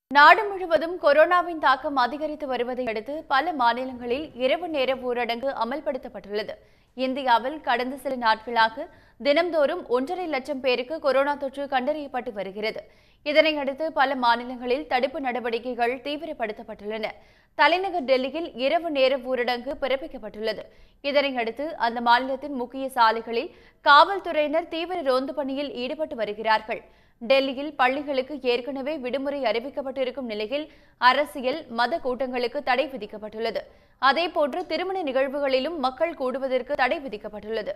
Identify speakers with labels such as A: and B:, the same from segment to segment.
A: நாடு முழுவதும் கொரோனாவின் தாக்கம் அதிகரித்து வருவதை அடுத்து பல மாநிலங்களில் இரவு நேர ஊரடங்கு அமல்படுத்தப்பட்டுள்ளது இந்தியாவில் கடந்த சில நாட்களாக தினம்தோறும் ஒன்றரை லட்சம் பேருக்கு கொரோனா தொற்று கண்டறியப்பட்டு வருகிறது இதனையடுத்து பல மாநிலங்களில் தடுப்பு நடவடிக்கைகள் தீவிரப்படுத்தப்பட்டுள்ளன தலைநகர் டெல்லியில் இரவு நேர ஊரடங்கு பிறப்பிக்கப்பட்டுள்ளது இதனையடுத்து அந்த மாநிலத்தின் முக்கிய சாலைகளில் காவல்துறையினர் தீவிர ரோந்து பணியில் ஈடுபட்டு வருகிறார்கள் டெல்லியில் பள்ளிகளுக்கு ஏற்கனவே விடுமுறை அறிவிக்கப்பட்டிருக்கும் நிலையில் அரசியல் மத கூட்டங்களுக்கு தடை விதிக்கப்பட்டுள்ளது அதேபோன்று திருமண நிகழ்வுகளிலும் மக்கள் கூடுவதற்கு தடை விதிக்கப்பட்டுள்ளது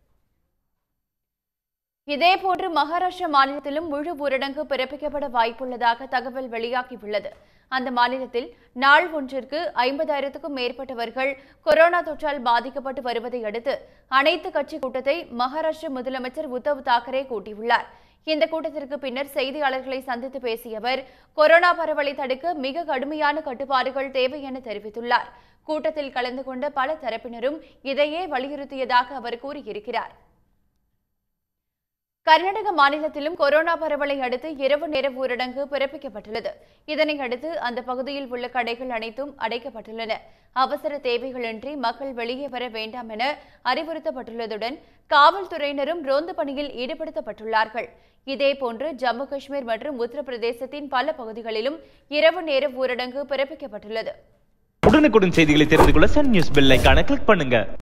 A: இதேபோன்று மகாராஷ்டிரா மாநிலத்திலும் முழு ஊரடங்கு பிறப்பிக்கப்பட வாய்ப்புள்ளதாக தகவல் வெளியாகியுள்ளது அந்த மாநிலத்தில் நாள் ஒன்றிற்கு ஐம்பதாயிரத்துக்கும் மேற்பட்டவர்கள் கொரோனா தொற்றால் பாதிக்கப்பட்டு வருவதை அடுத்து அனைத்து கட்சி கூட்டத்தை மகாராஷ்டிர முதலமைச்சர் உத்தவ் தாக்கரே கூட்டியுள்ளார் இந்த கூட்டத்திற்கு பின்னர் செய்தியாளர்களை சந்தித்து பேசிய அவர் கொரோனா பரவலை தடுக்க மிக கடுமையான கட்டுப்பாடுகள் தேவை என தெரிவித்துள்ளார் கூட்டத்தில் கலந்து கொண்ட பல தரப்பினரும் இதையே வலியுறுத்தியதாக அவர் கூறியிருக்கிறார் கர்நாடக மாநிலத்திலும் கொரோனா பரவலை அடுத்து இரவு நேர ஊரடங்கு பிறப்பிக்கப்பட்டுள்ளது இதனை அடுத்து அந்த பகுதியில் உள்ள கடைகள் அனைத்தும் அடைக்கப்பட்டுள்ளன அவசர தேவைகளின்றி மக்கள் வெளியே வர வேண்டாம் என அறிவுறுத்தப்பட்டுள்ளதுடன் காவல்துறையினரும் ரோந்து பணியில் ஈடுபடுத்தப்பட்டுள்ளார்கள் இதேபோன்று ஜம்மு காஷ்மீர் மற்றும் உத்தரப்பிரதேசத்தின் பல பகுதிகளிலும் இரவு நேர ஊரடங்கு பிறப்பிக்கப்பட்டுள்ளது
B: உடனுக்குடன் செய்திகளை தெரிந்து கொள்ள சன் நியூஸ் பெல் ஐகானை கிளிக் பண்ணுங்க